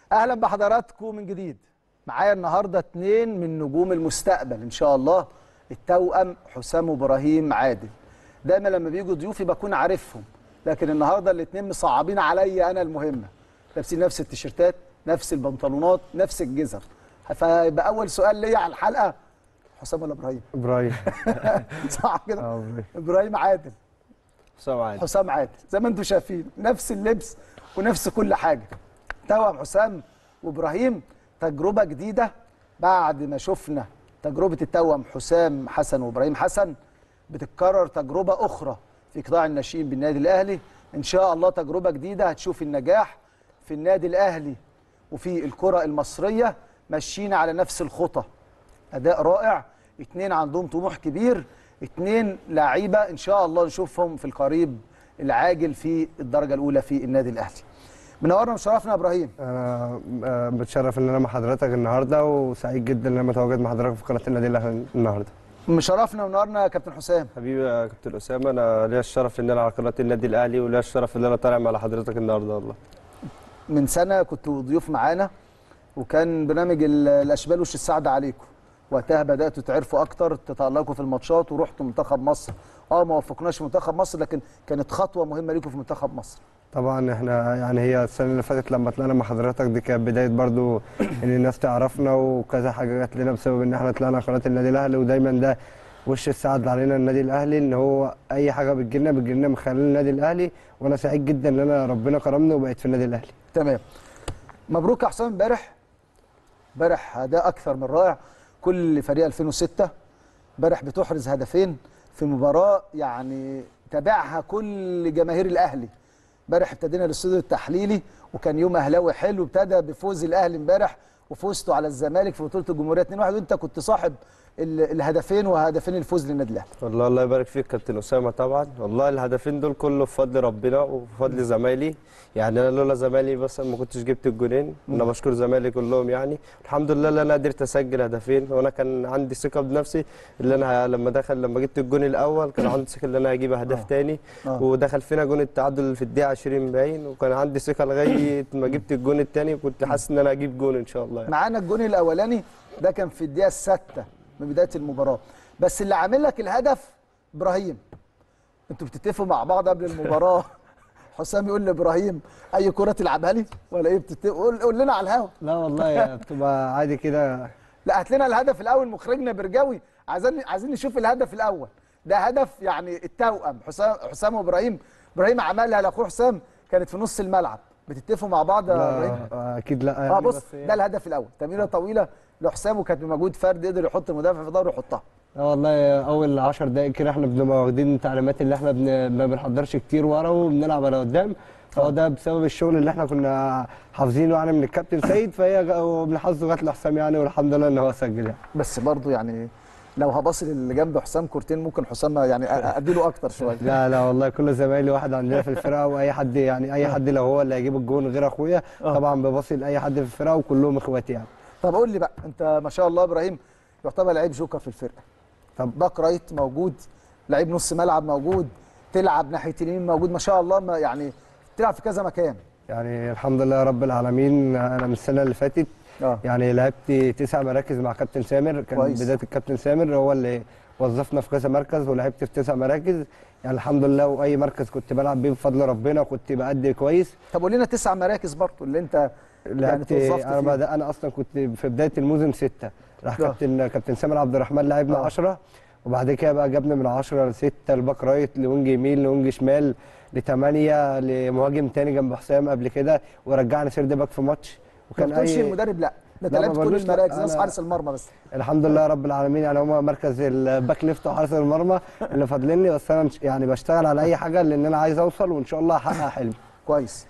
اهلا بحضراتكم من جديد معايا النهارده اتنين من نجوم المستقبل ان شاء الله التوأم حسام وابراهيم عادل دايما لما بيجوا ضيوفي بكون عارفهم لكن النهارده الاتنين مصعبين عليا انا المهمه لابسين نفس التيشيرتات نفس البنطلونات نفس الجزم فيبقى اول سؤال ليا على الحلقه حسام ولا ابراهيم ابراهيم صح كده اه ابراهيم ابراهيم عادل حسام عادل حسام عادل زي ما انتم شايفين نفس اللبس ونفس كل حاجه توأم حسام وابراهيم تجربه جديده بعد ما شفنا تجربه التوأم حسام حسن وابراهيم حسن بتتكرر تجربه اخرى في قطاع الناشئين بالنادي الاهلي ان شاء الله تجربه جديده هتشوف النجاح في النادي الاهلي وفي الكره المصريه ماشيين على نفس الخطى اداء رائع اتنين عندهم طموح كبير اتنين لعيبه ان شاء الله نشوفهم في القريب العاجل في الدرجه الاولى في النادي الاهلي منورنا وشرفنا يا ابراهيم انا آه، بتشرف ان انا مع حضرتك النهارده وسعيد جدا ان انا متواجد مع حضرتك في قناه النادي الاهلي النهارده مشرفنا ومنورنا يا كابتن حسام حبيبي يا كابتن اسامه انا ليا الشرف ان انا على قناه النادي الاهلي وليا الشرف ان انا طالع مع حضرتك النهارده والله من سنه كنتوا ضيوف معانا وكان برنامج ال- الاشبال وش السعد عليكم وقتها بداتوا تعرفوا اكتر تتالقوا في الماتشات ورحتوا منتخب مصر اه ما وفقناش في منتخب مصر لكن كانت خطوه مهمه ليكم في منتخب مصر طبعا احنا يعني هي السنه اللي فاتت لما طلعنا مع حضرتك دي كانت بدايه برضو ان الناس تعرفنا وكذا حاجه جت لنا بسبب ان احنا طلعنا قناه النادي الاهلي ودايما ده وش السعد علينا النادي الاهلي ان هو اي حاجه بتجيلنا بتجيلنا من خلال النادي الاهلي وانا سعيد جدا ان انا ربنا كرمني وبقيت في النادي الاهلي تمام مبروك يا حسام امبارح امبارح اداء اكثر من رائع كل فريق 2006 امبارح بتحرز هدفين في مباراه يعني تابعها كل جماهير الاهلي امبارح ابتدينا الاستوديو التحليلي وكان يوم اهلاوي حلو ابتدى بفوز الاهلي امبارح وفوزته على الزمالك في بطوله الجمهوريه 2-1 وانت كنت صاحب ال- الهدفين وهدفين الفوز للنادي الاهلي والله الله يبارك فيك كابتن اسامه طبعا والله الهدفين دول كله بفضل ربنا وبفضل زمايلي يعني انا لولا زمايلي بس ما كنتش جبت الجونين انا بشكر زمايلي كلهم يعني الحمد لله ان انا قدرت اسجل هدفين وانا كان عندي ثقه بنفسي اللي انا ه- لما دخل لما جبت الجون الاول كان عندي ثقه ان انا هجيب اهداف آه. تاني آه. ودخل فينا جون التعادل في الدقيقه 20 باين وكان عندي ثقه لغايه ما جبت الجون التاني وكنت حاسس ان انا هجيب جون ان شاء الله يعني. معانا الجون الاولاني ده كان في الدقيقه السادسه من بدايه المباراه بس اللي عامل لك الهدف ابراهيم انتوا بتتفقوا مع بعض قبل المباراه حسام يقول لابراهيم اي كره تلعبها لي ولا ايه بتتفقوا قول, قول لنا على الهوا لا والله بتبقى عادي كده لا هات لنا الهدف الاول مخرجنا برجاوي عايزين عايزين نشوف الهدف الاول ده هدف يعني التوأم حسام حسام وابراهيم ابراهيم عملها لاخوه حسام كانت في نص الملعب بتتفقوا مع بعض يا ابراهيم لا اكيد لا اه يعني بص بس ده الهدف الاول تمريره طويله لحسام وكانت بمجهود فرد قدر يحط المدافع في ظهره ويحطها لا والله اول 10 دقائق كده احنا بنبقى واخدين التعليمات اللي احنا بن... ما بنحضرش كتير ورا وبنلعب على قدام فهو ده بسبب الشغل اللي احنا كنا حافظينه يعني من الكابتن سيد فهي جا- ومن حظه جت لحسام يعني والحمد لله ان هو سجل يعني بس برضه يعني لو هبص اللي جنب حسام كورتين ممكن حسام يعني أ- اديله اكتر شويه لا لا والله كل زمايلي واحد عندنا في الفرقه واي حد يعني اي حد لو هو اللي هيجيب الجون غير اخويا آه. طبعا ببصي لاي حد في الفرقه وكلهم اخواتي يعني طب قول لي بقى انت ما شاء الله ابراهيم يعتبر لعيب جوكر في الفرقه طب باك رايت موجود لعيب نص ملعب موجود تلعب ناحيه اليمين موجود ما شاء الله ما يعني تلعب في كذا مكان يعني الحمد لله رب العالمين انا من السنه اللي فاتت اه يعني لعبت تسع مراكز مع كابتن سامر كان كويس. بدايه الكابتن سامر هو اللي وظفنا في كذا مركز ولعبت في تسع مراكز يعني الحمد لله واي مركز كنت بلعب بيه بفضل ربنا وكنت بأدي كويس طب قول لنا تسع مراكز برضه اللي انت يعني لعبت توظفت انا فيه. بدأ انا اصلا كنت في بدايه الموسم سته راح آه. كابتن كابتن سامر عبد الرحمن لعبنا آه. 10 وبعد كده بقى جابنا من 10 ل 6 الباك رايت لوينج يمين لوينج شمال لثمانيه لمهاجم تاني جنب حسام قبل كده ورجعنا سيرد باك في ماتش ما وكان بتقولش اي المدرب لا ده انت لا، ما لعبت كل بقولوش لا، المراكز ناس أنا- حارس المرمى بس الحمد لله رب العالمين يعني هما مركز الباك ليفت وحارس المرمى اللي فاضلين لي بس انا يعني بشتغل على اي حاجه لان انا عايز اوصل وان شاء الله احقق حلمي كويس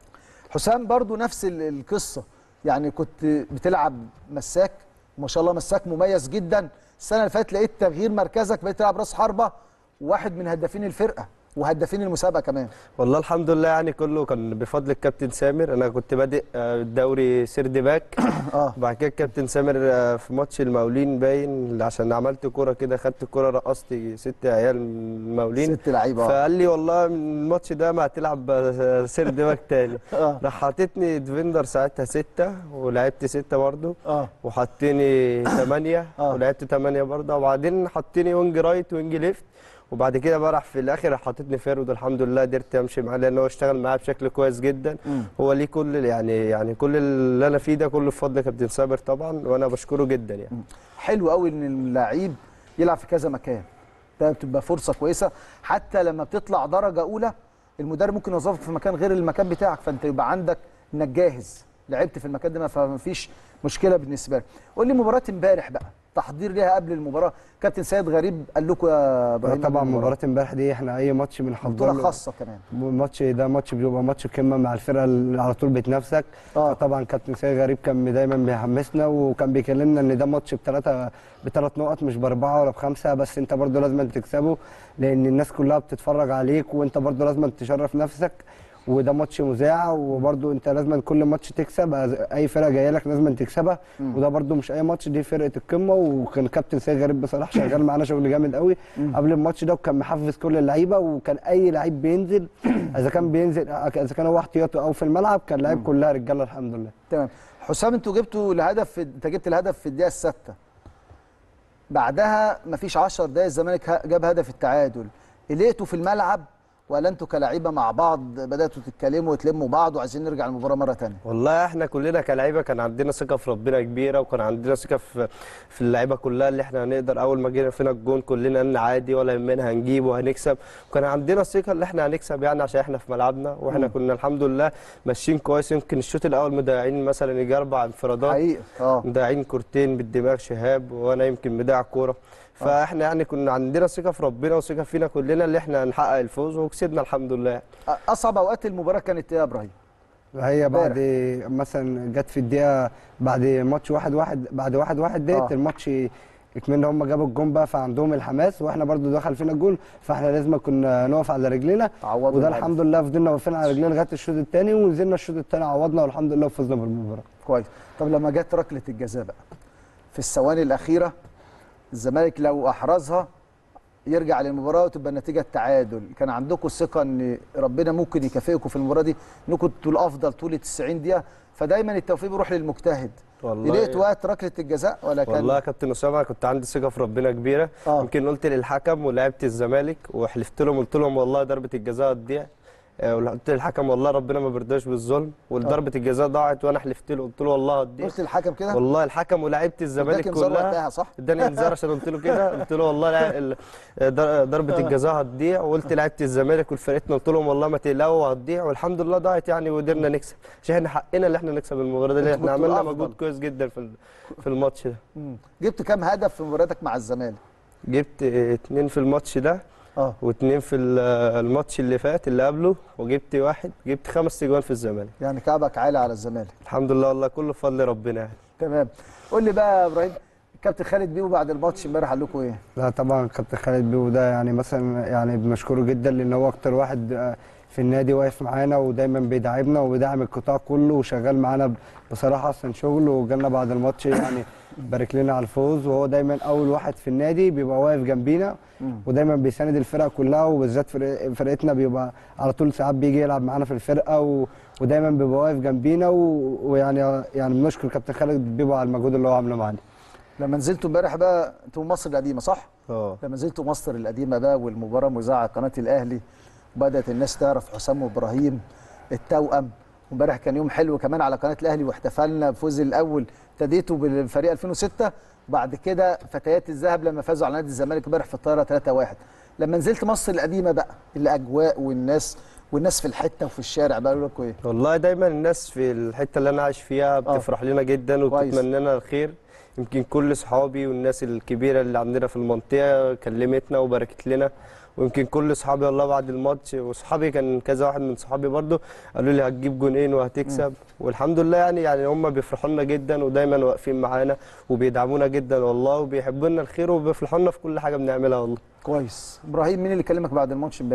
حسام برضو نفس ال- القصه يعني كنت بتلعب مساك وما شاء الله مساك مميز جدا السنه اللي فاتت لقيت تغيير مركزك بقيت تلعب راس حربه وواحد من هدافين الفرقه وهدافين المسابقه كمان والله الحمد لله يعني كله كان بفضل الكابتن سامر انا كنت بادئ آه، الدوري سيرد باك اه بعد كده الكابتن سامر آه، في ماتش المقاولين باين عشان عملت كوره كده خدت الكوره رقصت ست عيال من المقاولين ست لعيبه آه. فقال لي والله من الماتش ده ما هتلعب آه، سيرد باك تاني اه راح حاططني ديفندر ساعتها ستة ولعبت ستة برضه اه وحطني ثمانية آه. ولعبت ثمانية برضه وبعدين حطني وينج رايت وينج ليفت وبعد كده بقى راح في الاخر راح حاططني فيرود الحمد لله قدرت امشي معاه لان هو اشتغل معايا بشكل كويس جدا مم. هو ليه كل يعني يعني كل اللي انا فيه ده كله بفضل كابتن صابر طبعا وانا بشكره جدا يعني حلو قوي ان اللعيب يلعب في كذا مكان ده بتبقى فرصه كويسه حتى لما بتطلع درجه اولى المدرب ممكن يوظفك في مكان غير المكان بتاعك فانت يبقى عندك انك جاهز لعبت في المكان ده فما فيش مشكله بالنسبه لك قول لي مباراه امبارح بقى تحضير ليها قبل المباراه كابتن سيد غريب قال لكم يا ابراهيم طبعا قبل المباراة. مباراه امبارح دي احنا اي ماتش بنحضر بطوله له- خاصه كمان الماتش ده ماتش بيبقى ماتش قمه مع الفرقه اللي على طول بتنافسك آه. طبعا كابتن سيد غريب كان دايما بيحمسنا وكان بيكلمنا ان ده ماتش بثلاثه بثلاث نقط مش باربعه ولا بخمسه بس انت برضو لازم تكسبه لان الناس كلها بتتفرج عليك وانت برضو لازم تشرف نفسك وده ماتش مذاع وبرضو انت لازم كل ماتش تكسب اي فرقه جايه لك لازم تكسبها وده برضو مش اي ماتش دي فرقه القمه وكان كابتن سيد غريب بصراحه شغال معانا شغل جامد قوي قبل الماتش ده وكان محفز كل اللعيبه وكان اي لعيب بينزل اذا كان بينزل اذا كان هو احتياطي او في الملعب كان لعيب كلها رجاله الحمد لله تمام حسام انتوا جبتوا الهدف في... انت جبت الهدف في الدقيقه السادسه بعدها مفيش 10 دقايق الزمالك ه- جاب هدف التعادل قلقتوا في الملعب ولا انتوا كلاعيبه مع بعض بداتوا تتكلموا وتلموا بعض وعايزين نرجع المباراه مره ثانيه والله احنا كلنا كلاعيبه كان عندنا ثقه في ربنا كبيره وكان عندنا ثقه في في اللعيبه كلها اللي احنا هنقدر اول ما جينا فينا الجون كلنا قلنا عادي ولا يهمنا هنجيب وهنكسب وكان عندنا ثقه ان احنا هنكسب يعني عشان احنا في ملعبنا واحنا كنا الحمد لله ماشيين كويس يمكن الشوط الاول مضيعين مثلا يجي اربع انفرادات حقيقي اه مضيعين كورتين بالدماغ شهاب وانا يمكن مضيع كوره فاحنا يعني كنا عندنا ثقه في ربنا وثقه فينا كلنا اللي احنا هنحقق الفوز وكسبنا الحمد لله اصعب اوقات المباراه كانت ايه يا ابراهيم هي بعد مثلا جت في الدقيقه بعد ماتش واحد واحد بعد واحد واحد ديت آه. الماتش اكمن هم جابوا الجون بقى فعندهم الحماس واحنا برضو دخل فينا الجون فاحنا لازم كنا نقف على رجلينا تعوضوا وده الهدف. الحمد لله فضلنا واقفين على رجلينا لغايه الشوط الثاني ونزلنا الشوط الثاني عوضنا والحمد لله وفزنا بالمباراه كويس طب لما جت ركله الجزاء بقى في الثواني الاخيره الزمالك لو احرزها يرجع للمباراه وتبقى النتيجه التعادل كان عندكم الثقه ان ربنا ممكن يكافئكم في المباراه دي انكم تبقوا الافضل طول ال 90 دقيقه فدايما التوفيق بيروح للمجتهد والله قلقت وقت ركله الجزاء ولا كان والله يا كابتن اسامه كنت عندي ثقه في ربنا كبيره آه. يمكن قلت للحكم ولعبت الزمالك وحلفت لهم قلت لهم والله ضربه الجزاء هتضيع آه، وقلت للحكم والله ربنا ما بيرضاش بالظلم وضربه الجزاء ضاعت وانا حلفت له قلت له والله هتضيع قلت للحكم كده والله الحكم ولعيبه الزمالك اداك انذار كلها وقتها صح اداني انذار عشان قلت له كده قلت له والله لا- ال- در- ضربه الجزاء هتضيع وقلت لعيبه الزمالك والفرقتنا قلت لهم والله ما تقلقوا هتضيع والحمد لله ضاعت يعني وقدرنا نكسب عشان احنا حقنا اللي احنا نكسب المباراه دي لأن انتوا احنا كنتوا عملنا الأفضل. مجهود كويس جدا في ال- في الماتش ده مم. جبت كام هدف في مباراتك مع الزمالك جبت اتنين في الماتش ده اه واتنين في ال- الماتش اللي فات اللي قبله وجبت واحد جبت خمس تجوان في الزمالك يعني كعبك عالي على الزمالك الحمد لله والله كله بفضل ربنا يعني تمام قول لي بقى يا ابراهيم الكابتن خالد بيبو بعد الماتش امبارح قال لكم ايه لا طبعا كابتن خالد بيبو ده يعني مثلا يعني بنشكره جدا لان هو اكتر واحد آه، في النادي واقف معانا ودايما بيدعمنا وبيدعم القطاع كله وشغال معانا بصراحه احسن شغل وجالنا بعد الماتش يعني بارك لنا على الفوز وهو دايما اول واحد في النادي بيبقى واقف جنبينا ودايما بيساند الفرقه كلها وبالذات فرق- فرقتنا بيبقى على طول ساعات بيجي يلعب معانا في الفرقه و... ودايما بيبقى واقف جنبينا و... ويعني يعني بنشكر كابتن خالد بيبو على المجهود اللي هو عامله معانا لما نزلتوا امبارح بقى انتوا مصر القديمه صح اه لما نزلتوا مصر القديمه بقى والمباراه مذاعه على قناه الاهلي وبدات الناس تعرف حسام وابراهيم التوأم وامبارح كان يوم حلو كمان على قناه الاهلي واحتفلنا بفوز الاول ابتديتوا بالفريق 2006 وبعد كده فتيات الذهب لما فازوا على نادي الزمالك امبارح في الطايره 3-1 لما نزلت مصر القديمه بقى الاجواء والناس والناس في الحته وفي الشارع بقى يقولوا لكم ايه والله دايما الناس في الحته اللي انا عايش فيها بتفرح لنا جدا كويس. وبتتمنى لنا الخير يمكن كل اصحابي والناس الكبيره اللي عندنا في المنطقه كلمتنا وباركت لنا ويمكن كل اصحابي والله بعد الماتش واصحابي كان كذا واحد من صحابي برضو قالوا لي هتجيب جونين وهتكسب والحمد لله يعني يعني هم بيفرحوا لنا جدا ودايما واقفين معانا وبيدعمونا جدا والله وبيحبوا لنا الخير وبيفرحوا لنا في كل حاجه بنعملها والله كويس ابراهيم مين اللي كلمك بعد الماتش امبارح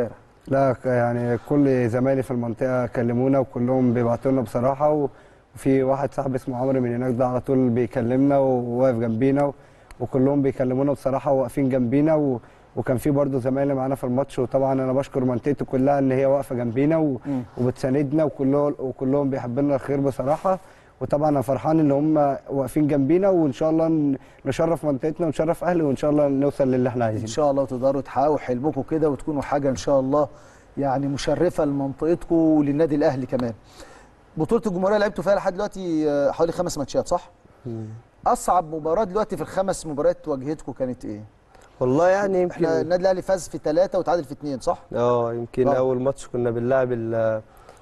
لا ك- يعني كل زمايلي في المنطقه كلمونا وكلهم بيبعتوا لنا بصراحه و- وفي واحد صاحبي اسمه عمرو من هناك ده على طول بيكلمنا وواقف جنبينا و- وكلهم بيكلمونا بصراحه وواقفين جنبينا و... وكان في برضه زمايلي معانا في الماتش وطبعا انا بشكر منطقتي كلها ان هي واقفه جنبينا و... مم. وبتساندنا وكلهم وكلهم بيحبوا الخير بصراحه وطبعا انا فرحان ان هم واقفين جنبينا وان شاء الله ن- نشرف منطقتنا ونشرف اهلي وان شاء الله نوصل للي احنا ان عايزينه شاء الله تقدروا تحققوا حلمكم كده وتكونوا حاجه ان شاء الله يعني مشرفه لمنطقتكم وللنادي الاهلي كمان بطوله الجمهوريه لعبتوا فيها لحد دلوقتي آه، حوالي خمس ماتشات صح اصعب مباراه دلوقتي في الخمس مباريات واجهتكم كانت ايه والله يعني احنا يمكن النادي الاهلي فاز في ثلاثه وتعادل في اثنين صح اه يمكن آه. اول ماتش كنا بنلعب ال-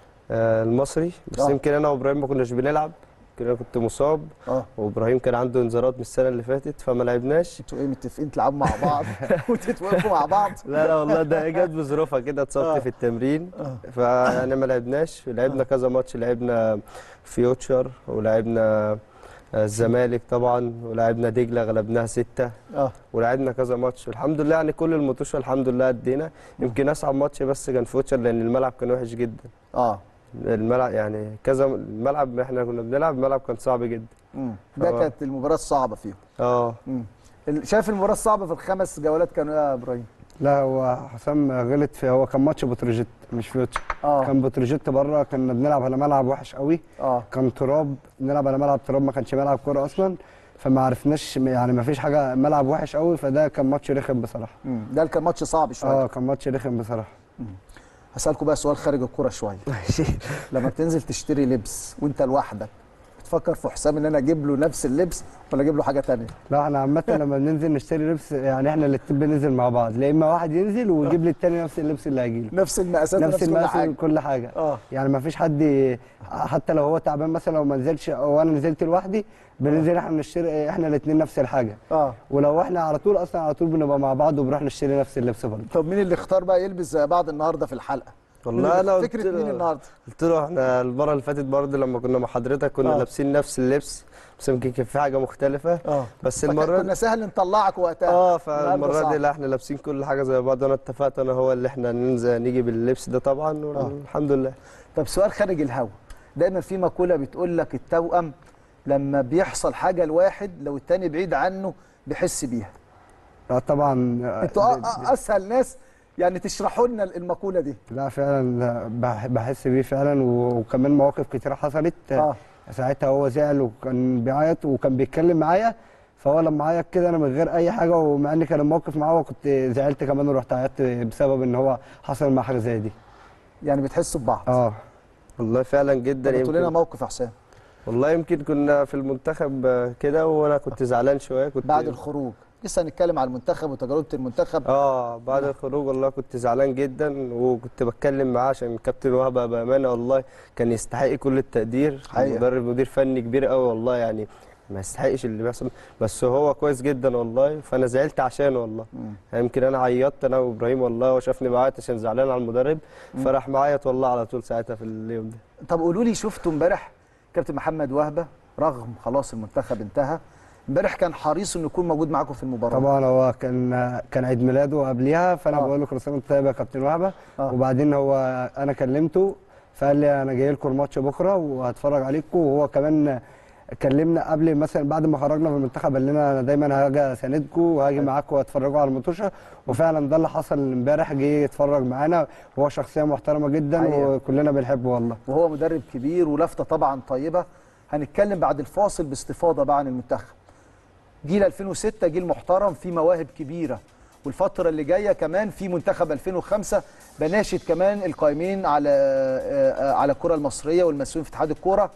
آه، المصري بس آه. يمكن انا وابراهيم ما كناش بنلعب يمكن انا كنت مصاب اه وابراهيم كان عنده انذارات من السنه اللي فاتت فما لعبناش انتوا ايه متفقين تلعبوا مع بعض وتتوقفوا مع بعض لا لا والله ده جت بظروفها كده آه. اتصبت في التمرين آه. فيعني ما لعبناش لعبنا كذا ماتش لعبنا فيوتشر ولعبنا آه، الزمالك طبعا ولعبنا دجله غلبناها سته اه ولعبنا كذا ماتش والحمد لله يعني كل الماتشات الحمد لله ادينا يمكن اصعب ماتش بس كان فيوتشر لان الملعب كان وحش جدا اه الملعب يعني كذا الملعب احنا كنا بنلعب الملعب كان صعب جدا مم. ده آه. كانت المباراه الصعبه فيهم اه مم. ال- شايف المباراه الصعبه في الخمس جولات كانوا ايه يا ابراهيم لا هو حسام غلط في هو كان ماتش بتروجيت مش فيوتشر اه كان بتروجيت بره كنا بنلعب على ملعب وحش قوي اه كان تراب بنلعب على ملعب تراب ما كانش ملعب كوره اصلا فما عرفناش يعني ما فيش حاجه ملعب وحش قوي فده كان ماتش رخم بصراحه مم. ده كان ماتش صعب شويه اه كان ماتش رخم بصراحه هسألكوا بقى سؤال خارج الكوره شويه لما بتنزل تشتري لبس وانت لوحدك بتفكر في حسام ان انا اجيب له نفس اللبس ولا اجيب له حاجه تانية لا احنا عامه لما بننزل نشتري لبس يعني احنا الاتنين بننزل مع بعض لا اما واحد ينزل ويجيب لي التاني نفس اللبس اللي هيجيله نفس المقاسات نفس ونفس كل المقاس حاجه وكل حاجه اه يعني ما فيش حد حتى لو هو تعبان مثلا لو ما نزلش او انا نزلت لوحدي بننزل احنا نشتري احنا الاثنين نفس الحاجه اه ولو احنا على طول اصلا على طول بنبقى مع بعض وبنروح نشتري نفس اللبس برضه طب مين اللي اختار بقى يلبس زي بعض النهارده في الحلقه والله انا قلت فكره مين له النهارده قلت له احنا المره اللي فاتت برضه لما كنا مع حضرتك كنا آه. لابسين نفس اللبس بس يمكن كان في حاجه مختلفه اه بس فكان- المره كنا سهل نطلعك وقتها اه النهاردة فالمره صعب. دي لا احنا لابسين كل حاجه زي بعض وانا اتفقت انا هو اللي احنا ننزل نيجي باللبس ده طبعا والحمد لله طب سؤال خارج الهوا دايما في مقوله بتقول لك التوأم لما بيحصل حاجه لواحد لو التاني بعيد عنه بيحس بيها لا طبعا انتوا أ- أ- اسهل ناس يعني تشرحوا لنا المقوله دي لا فعلا بح- بحس بيه فعلا و- وكمان مواقف كتيره حصلت اه ساعتها هو زعل وكان بيعيط وكان بيتكلم معايا فهو لما عيط كده انا من غير اي حاجه ومع ان كان الموقف معاه وكنت زعلت كمان ورحت عيطت بسبب ان هو حصل معاه حاجه زي دي يعني بتحسوا ببعض اه والله فعلا جدا طب تقول لنا يمكن موقف يا حسام والله يمكن كنا في المنتخب آه، كده وانا كنت زعلان شويه كنت بعد الخروج لسه هنتكلم على المنتخب وتجربه المنتخب اه بعد الخروج والله كنت زعلان جدا وكنت بتكلم معاه عشان كابتن وهبه بامانه والله كان يستحق كل التقدير حقيقة. مدرب مدير فني كبير قوي والله يعني ما يستحقش اللي بيحصل بس هو كويس جدا والله فانا زعلت عشانه والله مم. يمكن انا عيطت انا وابراهيم والله وشافني بعيط عشان زعلان على المدرب فراح معيط والله على طول ساعتها في اليوم ده طب قولوا لي شفتوا امبارح كابتن محمد وهبه رغم خلاص المنتخب انتهى امبارح كان حريص انه يكون موجود معاكم في المباراه طبعا هو كان كان عيد ميلاده قبليها فانا آه. بقول له كل سنه وانت طيب يا كابتن وهبه آه. وبعدين هو انا كلمته فقال لي انا جاي لكم الماتش بكره وهتفرج عليكم وهو كمان كلمنا قبل مثلا بعد ما خرجنا من المنتخب قال لنا انا دايما هاجي اساندكم وهاجي معاكم واتفرجوا على الماتشة وفعلا ده اللي حصل امبارح جه يتفرج معانا وهو شخصيه محترمه جدا حقيقة. وكلنا بنحبه والله وهو مدرب كبير ولفته طبعا طيبه هنتكلم بعد الفاصل باستفاضه بقى عن المنتخب جيل 2006 جيل محترم فيه مواهب كبيره والفتره اللي جايه كمان في منتخب 2005 بناشد كمان القائمين على آه، آه، على الكره المصريه والمسؤولين في اتحاد الكوره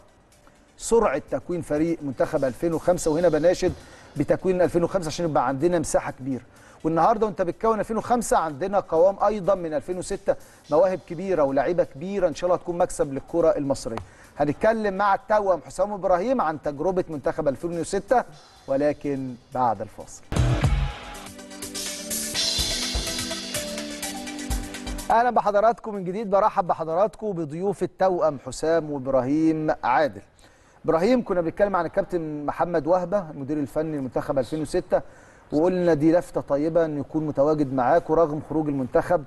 سرعه تكوين فريق منتخب 2005 وهنا بناشد بتكوين 2005 عشان يبقى عندنا مساحه كبيره والنهارده وانت بتكون 2005 عندنا قوام ايضا من 2006 مواهب كبيره ولاعيبه كبيره ان شاء الله تكون مكسب للكره المصريه هنتكلم مع التوأم حسام ابراهيم عن تجربه منتخب 2006 ولكن بعد الفاصل اهلا بحضراتكم من جديد برحب بحضراتكم بضيوف التوأم حسام وابراهيم عادل ابراهيم كنا بنتكلم عن الكابتن محمد وهبه المدير الفني لمنتخب 2006 وقلنا دي لفته طيبه ان يكون متواجد معاك ورغم خروج المنتخب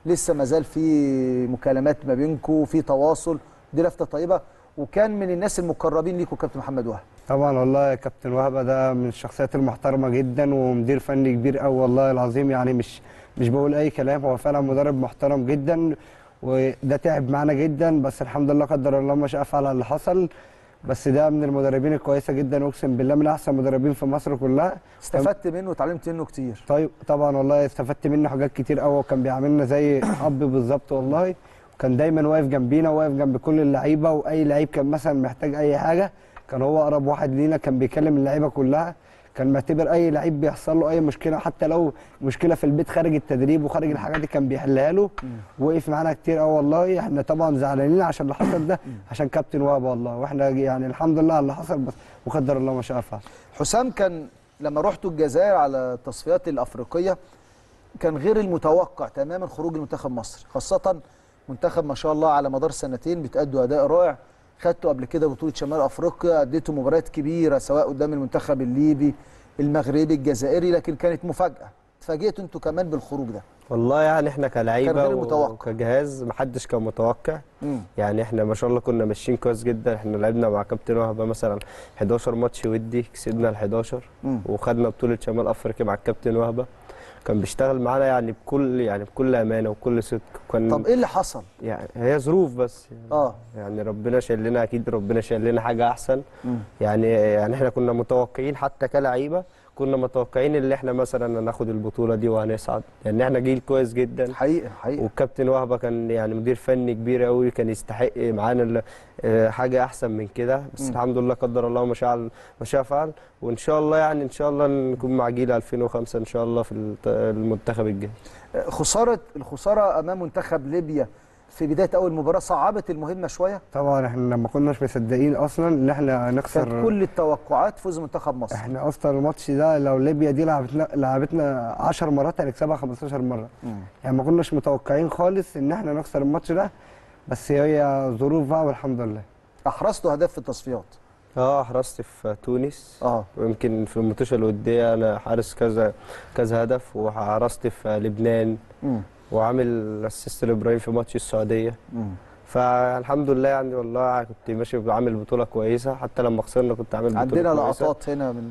لسه ما زال في مكالمات ما بينكم في تواصل دي لفته طيبه وكان من الناس المقربين ليكم كابتن محمد وهب طبعا والله يا كابتن وهبه ده من الشخصيات المحترمه جدا ومدير فني كبير قوي والله العظيم يعني مش مش بقول اي كلام هو فعلا مدرب محترم جدا وده تعب معانا جدا بس الحمد لله قدر الله ما شاء فعل اللي حصل بس ده من المدربين الكويسه جدا اقسم بالله من احسن مدربين في مصر كلها استفدت منه وتعلمت منه كتير طيب طبعا والله استفدت منه حاجات كتير قوي وكان بيعاملنا زي اب بالظبط والله وكان دايما واقف جنبينا واقف جنب كل اللعيبه واي لعيب كان مثلا محتاج اي حاجه كان هو اقرب واحد لينا كان بيكلم اللعيبه كلها كان معتبر اي لعيب بيحصل له اي مشكله حتى لو مشكله في البيت خارج التدريب وخارج الحاجات دي كان بيحلها له وقف معانا كتير قوي والله احنا طبعا زعلانين عشان اللي حصل ده عشان كابتن وهب والله واحنا يعني الحمد لله على اللي حصل بس وقدر الله ما شاء فعل حسام كان لما رحتوا الجزائر على التصفيات الافريقيه كان غير المتوقع تماما خروج المنتخب مصر خاصه منتخب ما شاء الله على مدار سنتين بتأدوا اداء رائع خدتوا قبل كده بطوله شمال افريقيا اديتوا مباريات كبيره سواء قدام المنتخب الليبي المغربي الجزائري لكن كانت مفاجاه اتفاجئتوا انتوا كمان بالخروج ده والله يعني احنا كان كلعيبه غير متوقع. وكجهاز محدش كان متوقع مم. يعني احنا ما شاء الله كنا ماشيين كويس جدا احنا لعبنا مع كابتن وهبه مثلا 11 ماتش ودي كسبنا ال 11 مم. وخدنا بطوله شمال افريقيا مع الكابتن وهبه كان بيشتغل معانا يعني بكل يعني بكل امانه وبكل صدق كان طب ايه اللي حصل يعني هي ظروف بس يعني, اه يعني ربنا شايل لنا اكيد ربنا شايل لنا حاجه احسن مم. يعني يعني احنا كنا متوقعين حتى كلعيبه كنا متوقعين ان احنا مثلا ناخد البطوله دي وهنصعد لان احنا جيل كويس جدا حقيقه حقيقه والكابتن وهبه كان يعني مدير فني كبير قوي كان يستحق معانا ال- آه، حاجه احسن من كده بس مم. الحمد لله قدر الله ما شاء ما شاء فعل وان شاء الله يعني ان شاء الله نكون مع جيل 2005 ان شاء الله في الت- المنتخب الجاي خساره الخساره امام منتخب ليبيا في بدايه اول مباراه صعبت المهمه شويه طبعا احنا ما كناش مصدقين اصلا ان احنا كانت نخسر كل التوقعات فوز منتخب مصر احنا اصلا الماتش ده لو ليبيا دي لعبتنا لعبتنا 10 مرات هنكسبها 15 مره مم. يعني ما كناش متوقعين خالص ان احنا نخسر الماتش ده بس هي ظروف بقى والحمد لله احرزتوا اهداف في التصفيات اه حرست في تونس اه ويمكن في الماتش الوديه انا حارس كذا كذا هدف وحرست في لبنان مم. وعامل اسيست لابراهيم في ماتش السعوديه مم. فالحمد لله يعني والله كنت ماشي بعمل بطوله كويسه حتى لما خسرنا كنت عامل بطوله عندنا كويسة. لقطات هنا من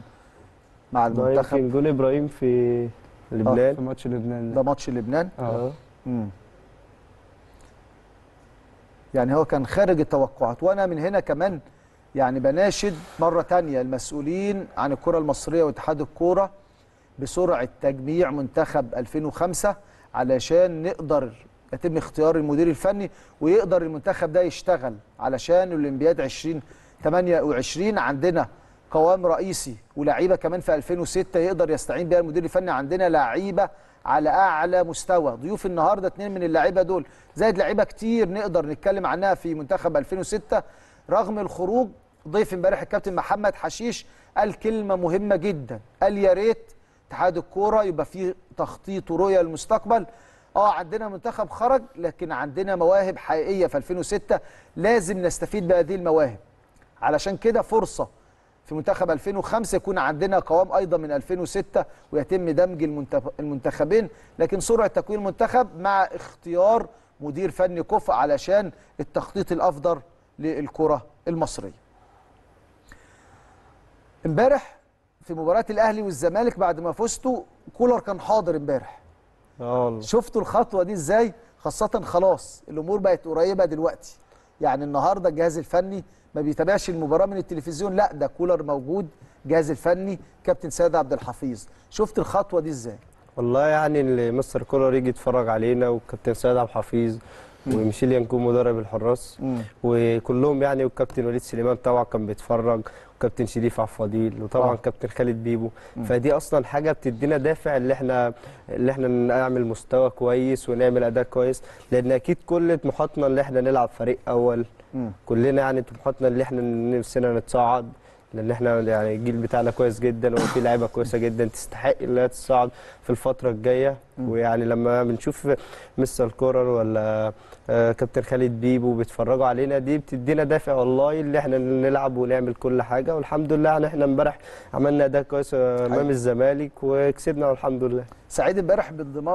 مع ده المنتخب يمكن جول ابراهيم في لبنان في ماتش لبنان ده ده ماتش لبنان اه مم. يعني هو كان خارج التوقعات وانا من هنا كمان يعني بناشد مره تانية المسؤولين عن الكره المصريه واتحاد الكوره بسرعه تجميع منتخب 2005 علشان نقدر يتم اختيار المدير الفني ويقدر المنتخب ده يشتغل علشان الاولمبياد 2028 عندنا قوام رئيسي ولاعيبه كمان في 2006 يقدر يستعين بها المدير الفني عندنا لعيبه على اعلى مستوى ضيوف النهارده اثنين من اللعيبه دول زائد لعيبه كتير نقدر نتكلم عنها في منتخب 2006 رغم الخروج ضيف امبارح الكابتن محمد حشيش قال كلمه مهمه جدا قال يا ريت اتحاد الكوره يبقى فيه تخطيط ورؤيه للمستقبل اه عندنا منتخب خرج لكن عندنا مواهب حقيقيه في 2006 لازم نستفيد بهذه المواهب علشان كده فرصه في منتخب 2005 يكون عندنا قوام ايضا من 2006 ويتم دمج المنتخ- المنتخبين لكن سرعه تكوين المنتخب مع اختيار مدير فني كفء علشان التخطيط الافضل للكره المصريه. امبارح في مباراه الاهلي والزمالك بعد ما فزتوا كولر كان حاضر امبارح اه والله شفتوا الخطوه دي ازاي خاصه خلاص الامور بقت قريبه دلوقتي يعني النهارده الجهاز الفني ما بيتابعش المباراه من التلفزيون لا ده كولر موجود الجهاز الفني كابتن سيد عبد الحفيظ شفت الخطوه دي ازاي والله يعني اللي مستر كولر يجي يتفرج علينا والكابتن سيد عبد الحفيظ وميشيل ينكون مدرب الحراس وكلهم يعني والكابتن وليد سليمان طبعا كان بيتفرج وكابتن شريف عبد الفضيل وطبعا آه. كابتن خالد بيبو فدي اصلا حاجه بتدينا دافع اللي احنا اللي احنا نعمل مستوى كويس ونعمل اداء كويس لان اكيد كل طموحاتنا اللي احنا نلعب فريق اول مم. كلنا يعني طموحاتنا اللي احنا نفسنا نتصعد لان احنا يعني الجيل بتاعنا كويس جدا وفي لعيبه كويسه جدا تستحق انها تصعد في الفتره الجايه ويعني لما بنشوف مستر كورر ولا آه، كابتن خالد بيبو بيتفرجوا علينا دي بتدينا دافع والله اللي احنا نلعب ونعمل كل حاجه والحمد لله يعني احنا امبارح عملنا اداء كويس آه، امام حقيقي. الزمالك وكسبنا والحمد لله سعيد امبارح بانضمام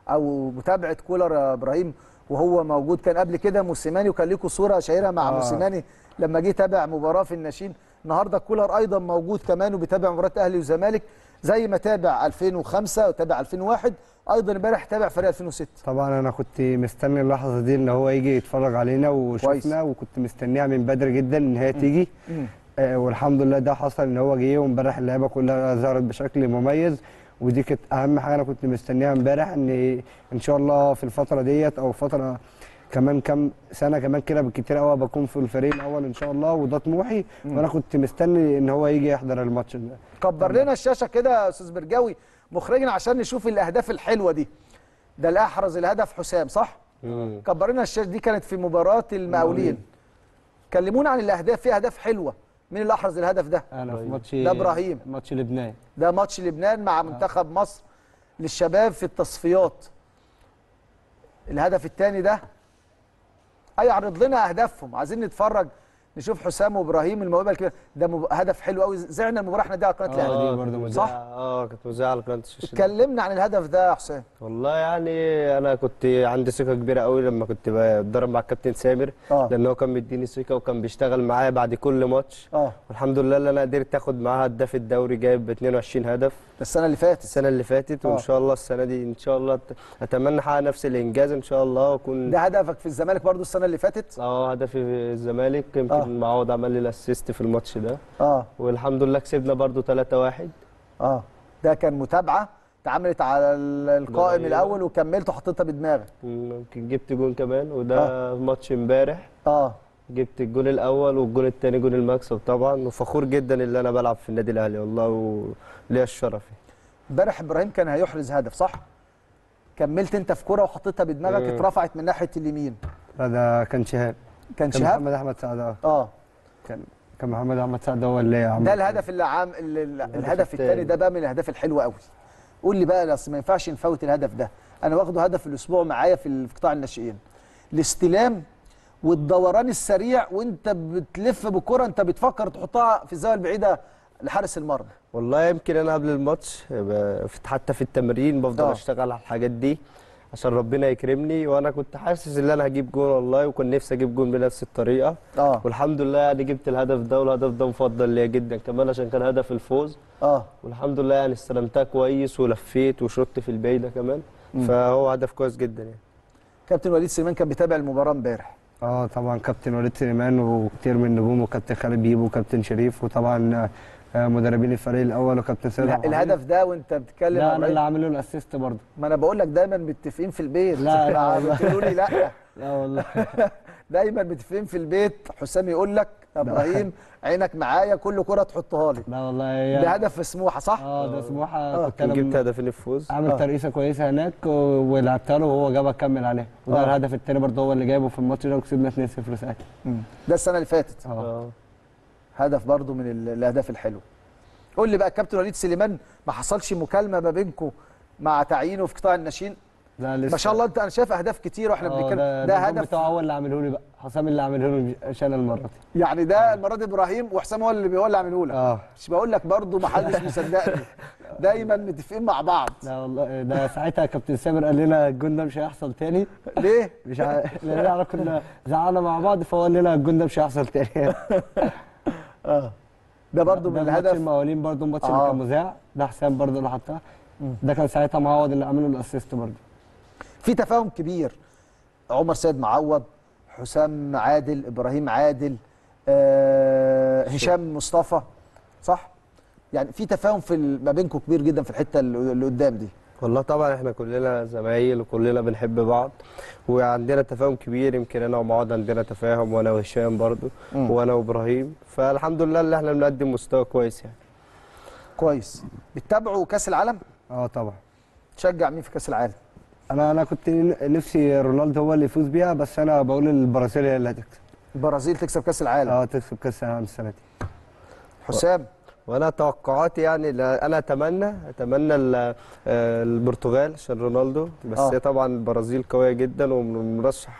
او متابعه كولر يا ابراهيم وهو موجود كان قبل كده موسيماني وكان لكم صوره شهيره مع آه. موسيماني لما جه تابع مباراه في الناشئين النهارده كولر ايضا موجود كمان وبيتابع مباراه اهلي وزمالك زي ما تابع 2005 وتابع 2001 ايضا امبارح تابع فريق 2006 طبعا انا كنت مستني اللحظه دي ان هو يجي يتفرج علينا كويس. وشفنا وكنت مستنيها من بدري جدا ان هي تيجي آه والحمد لله ده حصل ان هو جه وامبارح اللعيبه كلها ظهرت بشكل مميز ودي كانت اهم حاجه انا كنت مستنيها امبارح ان ان شاء الله في الفتره ديت او فتره كمان كام سنه كمان كده بالكتير قوي بكون في الفريق الاول ان شاء الله وده طموحي وانا كنت مستني ان هو يجي يحضر الماتش ده كبر لنا الشاشه كده يا استاذ برجاوي مخرجنا عشان نشوف الاهداف الحلوه دي ده اللي احرز الهدف حسام صح مم. كبر لنا الشاشه دي كانت في مباراه المقاولين كلمونا عن الاهداف في اهداف حلوه مين اللي احرز الهدف ده انا في ماتش ده إبراهيم. ماتش لبنان ده ماتش لبنان مع منتخب مصر للشباب في التصفيات الهدف الثاني ده اي عرض لنا اهدافهم عايزين نتفرج نشوف حسام وابراهيم الموهبه الكبيره ده مب... هدف حلو قوي زعنا المباراه احنا دي على قناه آه، الاهلي دي برضه صح اه كانت مذيعه على قناه الشاشه اتكلمنا عن الهدف ده يا حسام والله يعني انا كنت عندي ثقه كبيره قوي لما كنت بتدرب مع الكابتن سامر آه. لان هو كان مديني ثقه وكان بيشتغل معايا بعد كل ماتش اه والحمد لله اللي انا قدرت اخد معاه هداف الدوري جايب 22 هدف السنه اللي فاتت السنه اللي فاتت آه. وان شاء الله السنه دي ان شاء الله ت- اتمنى احقق نفس الانجاز ان شاء الله واكون ده هدفك في الزمالك برضو السنه اللي فاتت اه هدفي في الزمالك يمكن آه. معوض عمل لي الاسيست في الماتش ده اه والحمد لله كسبنا برضو 3-1 اه ده كان متابعه اتعملت على ال- القائم جميلة. الاول وكملت وحطيتها بدماغك يمكن جبت جون كمان وده ماتش امبارح اه جبت الجون الاول والجون الثاني جون المكسب طبعا وفخور جدا ان انا بلعب في النادي الاهلي والله وليا الشرف امبارح ابراهيم كان هيحرز هدف صح كملت انت في كرة وحطيتها بدماغك مم. اترفعت من ناحيه اليمين لا ده كان شهاب كان كان شهاب محمد احمد سعد اه اه كان كان محمد احمد سعد هو اللي عمل ده الهدف اللي عام ال- ال- الهدف الثاني التاني. ده بقى من الاهداف الحلوه قوي قول لي بقى اصل ما ينفعش نفوت الهدف ده انا واخده هدف الاسبوع معايا في ال- في قطاع الناشئين الاستلام والدوران السريع وانت بتلف بالكره انت بتفكر تحطها في الزاويه البعيده لحارس المرمى والله يمكن انا قبل الماتش ب- في- حتى في التمرين بفضل آه. اشتغل على الحاجات دي عشان ربنا يكرمني وانا كنت حاسس ان انا هجيب جون والله وكنت نفسي اجيب جون بنفس الطريقه اه والحمد لله يعني جبت الهدف ده والهدف ده مفضل ليا جدا كمان عشان كان هدف الفوز اه والحمد لله يعني استلمتها كويس ولفيت وشطت في البعيده كمان فهو هدف كويس جدا يعني كابتن وليد سليمان كان بيتابع المباراه امبارح اه طبعا كابتن وليد سليمان وكتير من النجوم وكابتن خالد بيبو وكابتن شريف وطبعا آه، مدربين الفريق الاول وكابتن سيد اله- عبد الحفيظ. الهدف ده وانت بتتكلم لا مع انا إبراهيم، اللي عامل له الاسيست برضه ما انا بقول لك دايما متفقين في البيت لا، لا، لا. بتقولوا لي لا لا والله دايما متفقين في البيت حسام يقول لك يا ابراهيم عينك معايا كل كره تحطها لي لا والله ده هي هدف في سموحه صح اه ده سموحه كنت كان جبت انا هدفين الفوز عامل آه. ترقيصه كويسه هناك و- ولعبتها له وهو جابها كمل عليها وده آه. الهدف الثاني برضه هو اللي جايبه في الماتش ده وكسبنا 2-0 ساعتها ده السنه اللي فاتت اه اه هدف برضو من ال- الاهداف الحلوه قول لي بقى الكابتن وليد سليمان ما حصلش مكالمه ما بينكم مع تعيينه في قطاع الناشئين ده لسه ما شاء الله انت انا شايف اهداف كتير واحنا آه، بنتكلم ده, ده ده الجون هدف بتاعه هو اللي عامله لي بقى حسام اللي عامله لي مش انا المره دي يعني ده المره دي ابراهيم وحسام هو اللي هو اللي عامله لك اه مش بقول لك برضو ما حدش مصدقني دايما متفقين مع بعض لا والله ده ساعتها كابتن سامر قال لنا الجون ده مش هيحصل تاني ليه مش عارف لان احنا كنا زعلنا مع بعض فهو قال لنا الجون ده مش هيحصل تاني اه ده برضو من ده ماتش الهدف المقاولين برضه الماتش آه. اللي كان مذاع ده حسام برضه اللي حطها ده كان ساعتها معوض اللي عمله الاسيست برضه في تفاهم كبير عمر سيد معوض حسام عادل ابراهيم عادل آه هشام مصطفى صح يعني في تفاهم في ال- ما بينكم كبير جدا في الحته اللي اللي قدام دي والله طبعا احنا كلنا زمايل وكلنا بنحب بعض وعندنا تفاهم كبير يمكن انا ومعاذ عندنا تفاهم وانا وهشام برضو مم. وانا وابراهيم فالحمد لله اللي احنا بنقدم مستوى كويس يعني كويس بتتابعوا كاس العالم اه طبعا تشجع مين في كاس العالم انا انا كنت نفسي رونالدو هو اللي يفوز بيها بس انا بقول البرازيل هي اللي هتكسب البرازيل تكسب كاس العالم اه تكسب كاس العالم السنه دي حسام وانا توقعاتي يعني لا- انا اتمنى اتمنى ال- آه، البرتغال عشان رونالدو بس آه. هي طبعا البرازيل قويه جدا ومرشح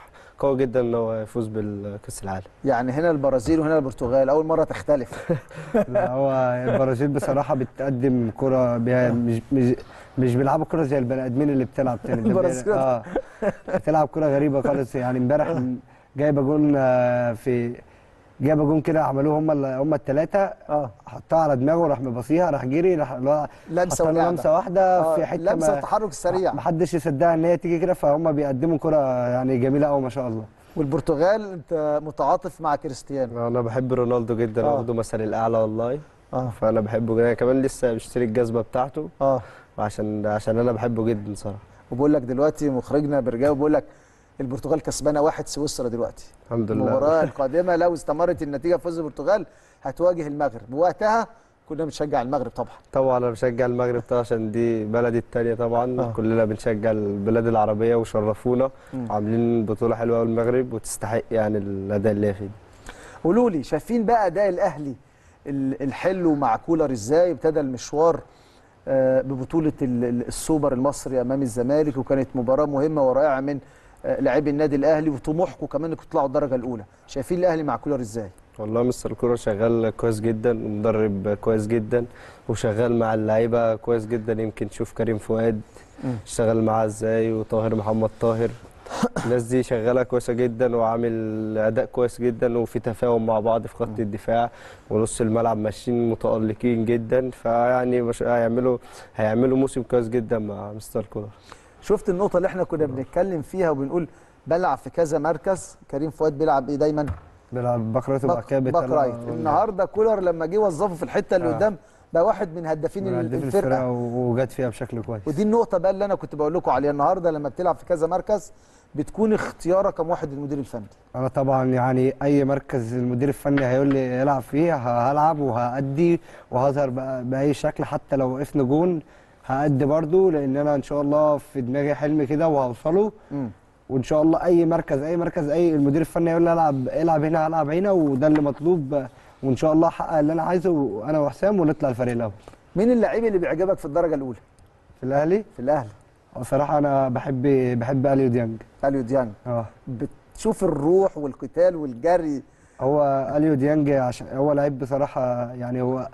قوي جدا ان هو يفوز بالكاس العالم يعني هنا البرازيل وهنا البرتغال اول مره تختلف لا هو البرازيل بصراحه بتقدم كره بيها مش مش مش بيلعبوا كره زي البني ادمين اللي بتلعب تاني ده البرازيل. اه بتلعب كره غريبه خالص يعني امبارح جايبه جون آه، في جايبه جون كده عملوه هم ال- هم الثلاثه اه حطها على دماغه وراح مبصيها راح جري راح اللي هو لمسه حط له ولعبه لمسه واحده آه، في حته لمسه ما التحرك السريع ما حدش يصدقها ان هي تيجي كده فهم بيقدموا كره يعني جميله قوي ما شاء الله والبرتغال انت متعاطف مع كريستيانو انا بحب رونالدو جدا آه. واخده مثل الاعلى والله اه فانا بحبه جدا كمان لسه بشتري الجزمه بتاعته اه عشان عشان انا بحبه جدا صراحه وبقول لك دلوقتي مخرجنا برجاوي بيقول لك البرتغال كسبانه واحد سويسرا دلوقتي الحمد لله المباراه القادمه لو استمرت النتيجه فوز البرتغال هتواجه المغرب وقتها كنا بنشجع المغرب طبعا طبعا انا بشجع المغرب طبعا عشان دي بلدي التانية طبعا آه. آه. كلنا بنشجع البلاد العربية وشرفونا مم. عاملين بطولة حلوة قوي المغرب وتستحق يعني الأداء اللي هي فيه قولوا لي شايفين بقى اداء الاهلي ال- الحلو مع كولر ازاي ابتدى المشوار آه، ببطوله ال- ال- السوبر المصري امام الزمالك وكانت مباراه مهمه ورائعه من آه، لاعبي النادي الاهلي وطموحكم كمان انكم تطلعوا الدرجه الاولى شايفين الاهلي مع كولر ازاي والله مستر كورة شغال كويس جدا ومدرب كويس جدا وشغال مع اللعيبة كويس جدا يمكن تشوف كريم فؤاد مم. اشتغل معاه ازاي وطاهر محمد طاهر الناس دي شغالة كويسة جدا وعامل أداء كويس جدا وفي تفاهم مع بعض في خط الدفاع ونص الملعب ماشيين متألقين جدا فيعني مش هيعملوا هيعملوا موسم كويس جدا مع مستر كولر شفت النقطه اللي احنا كنا بنتكلم فيها وبنقول بلعب في كذا مركز كريم فؤاد بيلعب ايه دايما بيلعب باك رايت وبعد باك كده باك بيطلع- رايت النهارده كولر لما جه وظفه في الحته اللي آه. قدام بقى واحد من هدافين من هداف الفرقه الفرقه وجت فيها بشكل كويس ودي النقطة بقى اللي أنا كنت بقول لكم عليها النهاردة لما بتلعب في كذا مركز بتكون اختيارك كم واحد المدير الفني انا طبعا يعني اي مركز المدير الفني هيقول لي يلعب فيه ه- هلعب وهأدي وهظهر بقى باي شكل حتى لو وقفنا جون هأدي برضو لان انا ان شاء الله في دماغي حلم كده وهوصله مم. وان شاء الله اي مركز اي مركز اي المدير الفني يقول لي العب العب هنا هلعب هنا وده اللي مطلوب وان شاء الله احقق اللي انا عايزه انا وحسام ونطلع الفريق الاول مين اللعيب اللي بيعجبك في الدرجة الأولى في الاهلي في الأهلي بصراحه انا بحب بحب اليو ديانج أليو ديانج اه بتشوف الروح والقتال والجري هو اليو ديانج عشان هو لعيب بصراحه يعني هو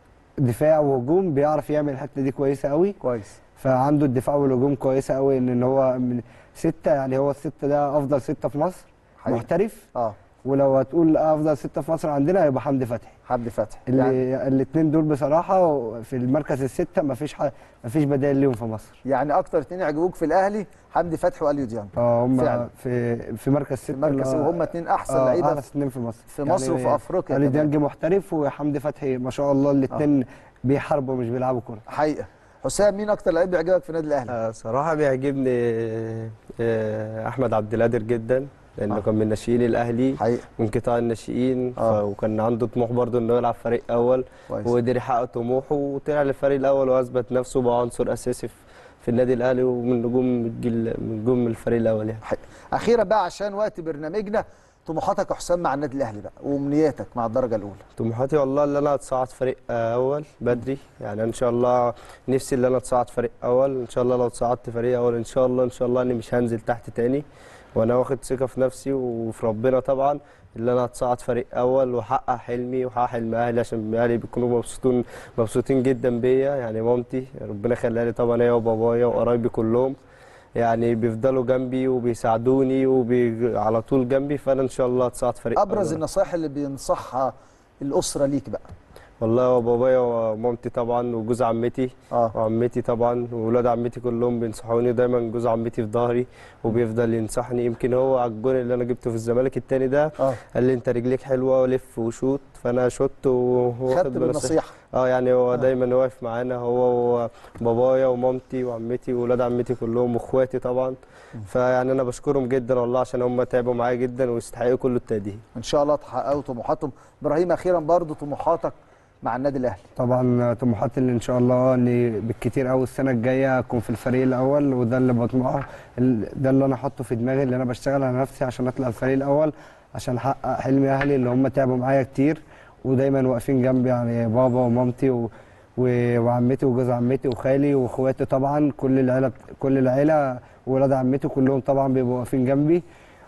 دفاع وهجوم بيعرف يعمل الحته دي كويسه قوي كويس فعنده الدفاع والهجوم كويسه قوي ان إن هو من سته يعني هو السته ده افضل سته في مصر حقيقي. محترف اه ولو هتقول افضل سته في مصر عندنا هيبقى حمدي فتحي حمدي فتحي اللي يعني, يعني الاثنين دول بصراحه في المركز السته مفيش ح... مفيش بدائل ليهم في مصر يعني أكتر اتنين يعجبوك في الأهلي حمدي فتحي وأليو ديانج اه هم فعلا. في في مركز سته في مركز اللي هو- وهم اتنين أحسن آه، لعيبة احسن اثنين في مصر في مصر وفي أفريقيا علي كمان. ديانج محترف وحمدي فتحي ما شاء الله الاثنين بيحاربوا مش بيلعبوا كوره حقيقة حسام مين أكتر لعيب بيعجبك في النادي الأهلي؟ آه، صراحة بيعجبني آه، أحمد عبد القادر جدا لأنه آه. كان من ناشئين الأهلي حقيقة من قطاع الناشئين ف- آه. وكان عنده طموح برضه إنه يلعب فريق أول كويس وقدر يحقق طموحه وطلع للفريق الأول وأثبت نفسه بقى عنصر أساسي في- في النادي الأهلي ومن نجوم الجيل من نجوم الفريق الأول يعني حقيقة. أخيرا بقى عشان وقت برنامجنا طموحاتك يا حسام مع النادي الأهلي بقى وأمنياتك مع الدرجة الأولى طموحاتي والله اللي انا اتصعد فريق اول بدري يعني ان شاء الله نفسي اللي انا اتصعد فريق اول ان شاء الله لو اتصعدت فريق اول ان شاء الله ان شاء الله اني مش هنزل تحت تاني وانا واخد ثقه في نفسي وفي ربنا طبعا اللي انا اتصعد فريق اول واحقق حلمي واحقق حلم اهلي عشان اهلي بيكونوا مبسوطين مبسوطين جدا بيا يعني مامتي ربنا يخليها لي طبعا هي وبابايا وقرايبي كلهم يعني بيفضلوا جنبي وبيساعدوني وبي على طول جنبي فانا ان شاء الله اتصعد فريق ابرز أول. النصائح اللي بينصحها الاسره ليك بقى والله وبابايا ومامتي طبعا وجوز عمتي اه وعمتي طبعا وولاد عمتي كلهم بينصحوني دايما جوز عمتي في ظهري وبيفضل ينصحني يمكن هو على الجون اللي انا جبته في الزمالك التاني ده اه قال لي انت رجليك حلوه ولف وشوط فانا شوت وهو خدت خد بنصيحتي. بالنصيحه اه يعني هو آه. دايما واقف معانا هو وبابايا ومامتي وعمتي وولاد عمتي كلهم واخواتي طبعا فيعني انا بشكرهم جدا والله عشان هم تعبوا معايا جدا ويستحقوا كل التقدير ان شاء الله تحققوا طموحاتهم ابراهيم اخيرا برضو طموحاتك مع النادي الاهلي طبعا طموحاتي اللي ان شاء الله اني بالكتير قوي السنه الجايه اكون في الفريق الاول وده اللي بطمحه ال- ده اللي انا حاطه في دماغي اللي انا بشتغل على نفسي عشان اطلع الفريق الاول عشان احقق حلم اهلي اللي هم تعبوا معايا كتير ودايما واقفين جنبي يعني بابا ومامتي و... و... وعمتي وجوز عمتي وخالي واخواتي طبعا كل العيله كل العيله وولاد عمتي كلهم طبعا بيبقوا واقفين جنبي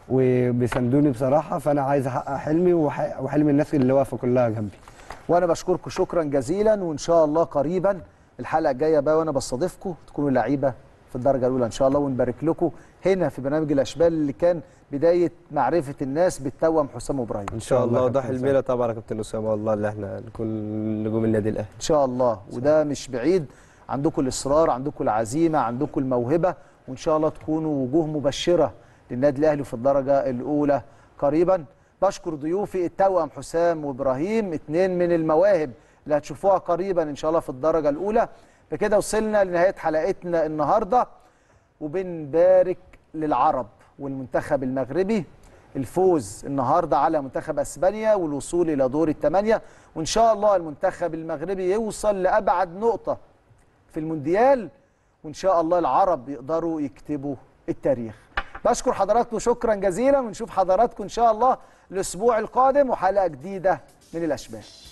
وبيساندوني بصراحه فانا عايز احقق حلمي وح- وحلم الناس اللي واقفه كلها جنبي وانا بشكركم شكرا جزيلا وان شاء الله قريبا الحلقه الجايه بقى وانا بستضيفكم تكونوا لعيبه في الدرجه الاولى ان شاء الله ونبارك لكم هنا في برنامج الاشبال اللي كان بدايه معرفه الناس بالتوأم حسام وابراهيم ان شاء الله وده كابتن حلمنا طبعا يا كابتن اسامه والله اللي احنا نكون نجوم النادي الاهلي ان شاء الله وده مش بعيد عندكم الاصرار عندكم العزيمه عندكم الموهبه وان شاء الله تكونوا وجوه مبشره للنادي الاهلي في الدرجه الاولى قريبا بشكر ضيوفي التوأم حسام وابراهيم اتنين من المواهب اللي هتشوفوها قريبا ان شاء الله في الدرجه الاولى بكده وصلنا لنهايه حلقتنا النهارده وبنبارك للعرب والمنتخب المغربي الفوز النهارده على منتخب اسبانيا والوصول الى دور الثمانيه وان شاء الله المنتخب المغربي يوصل لابعد نقطه في المونديال وان شاء الله العرب يقدروا يكتبوا التاريخ بشكر حضراتكم شكرا جزيلا ونشوف حضراتكم ان شاء الله الاسبوع القادم وحلقه جديده من الاشبال